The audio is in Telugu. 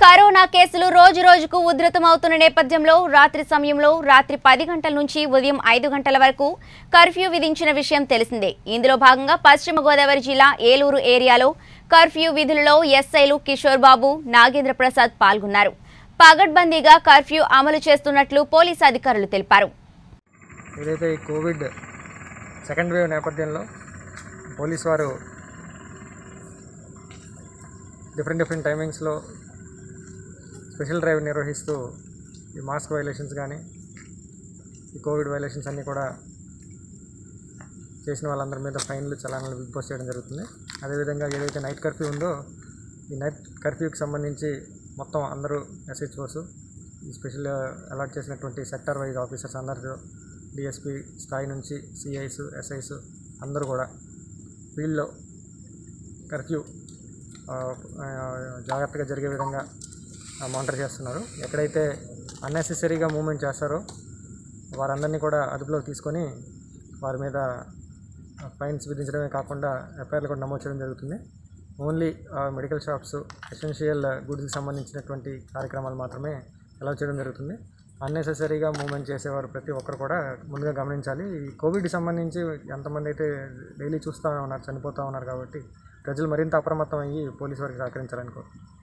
కరోనా కేసులు రోజు రోజుకు ఉధృతమవుతున్న నేపథ్యంలో రాత్రి సమయంలో రాత్రి పది గంటల నుంచి ఉదయం ఐదు గంటల వరకు కర్ఫ్యూ విధించిన విషయం తెలిసిందే ఇందులో భాగంగా పశ్చిమ గోదావరి జిల్లా ఏలూరు ఏరియాలో కర్ఫ్యూ విధులలో ఎస్ఐలు కిషోర్ బాబు నాగేంద్ర ప్రసాద్ పాల్గొన్నారు పగడ్బందీగా కర్ఫ్యూ అమలు చేస్తున్నట్లు పోలీసు అధికారులు తెలిపారు ఏదైతే ఈ కోవిడ్ సెకండ్ వేవ్ నేపథ్యంలో పోలీస్ వారు డిఫరెంట్ డిఫరెంట్ టైమింగ్స్లో స్పెషల్ డ్రైవ్ నిర్వహిస్తూ ఈ మాస్క్ వైలేషన్స్ కానీ ఈ కోవిడ్ వైలేషన్స్ అన్నీ కూడా చేసిన వాళ్ళందరి మీద ఫైన్లు చలానాలు ఇంపోజ్ చేయడం జరుగుతుంది అదేవిధంగా ఏదైతే నైట్ కర్ఫ్యూ ఉందో ఈ నైట్ కర్ఫ్యూకి సంబంధించి మొత్తం అందరూ ఎస్హెచ్ఓస్ ఈ స్పెషల్ అలాట్ చేసినటువంటి సెక్టర్ వైజ్ ఆఫీసర్స్ అందరూ డిఎస్పి స్థాయి నుంచి సిఐస్ ఎస్ఐస్ అందరూ కూడా ఫీల్డ్లో కర్ఫ్యూ ఆ, ఆ, జాగ్రత్తగా జరిగే విధంగా మానిటర్ చేస్తున్నారు ఎక్కడైతే అన్నెసెసరీగా మూవ్మెంట్ చేస్తారో వారందరినీ కూడా అదుపులోకి తీసుకొని వారి మీద ఫైన్స్ విధించడమే కాకుండా ఎఫ్ఐఆర్లు కూడా నమోదు చేయడం జరుగుతుంది ఓన్లీ మెడికల్ షాప్స్ ఎసెన్షియల్ గుడ్స్కి సంబంధించినటువంటి కార్యక్రమాలు మాత్రమే అలౌ చేయడం జరుగుతుంది అన్నెసెసరీగా మూవ్మెంట్ చేసేవారు ప్రతి ఒక్కరు కూడా ముందుగా గమనించాలి ఈ కోవిడ్కి సంబంధించి ఎంతమంది అయితే డైలీ చూస్తూ ఉన్నారు చనిపోతూ ఉన్నారు కాబట్టి ప్రజలు మరింత అప్రమత్తం అయ్యి పోలీసు వారికి సహకరించాలని కోరుతున్నాను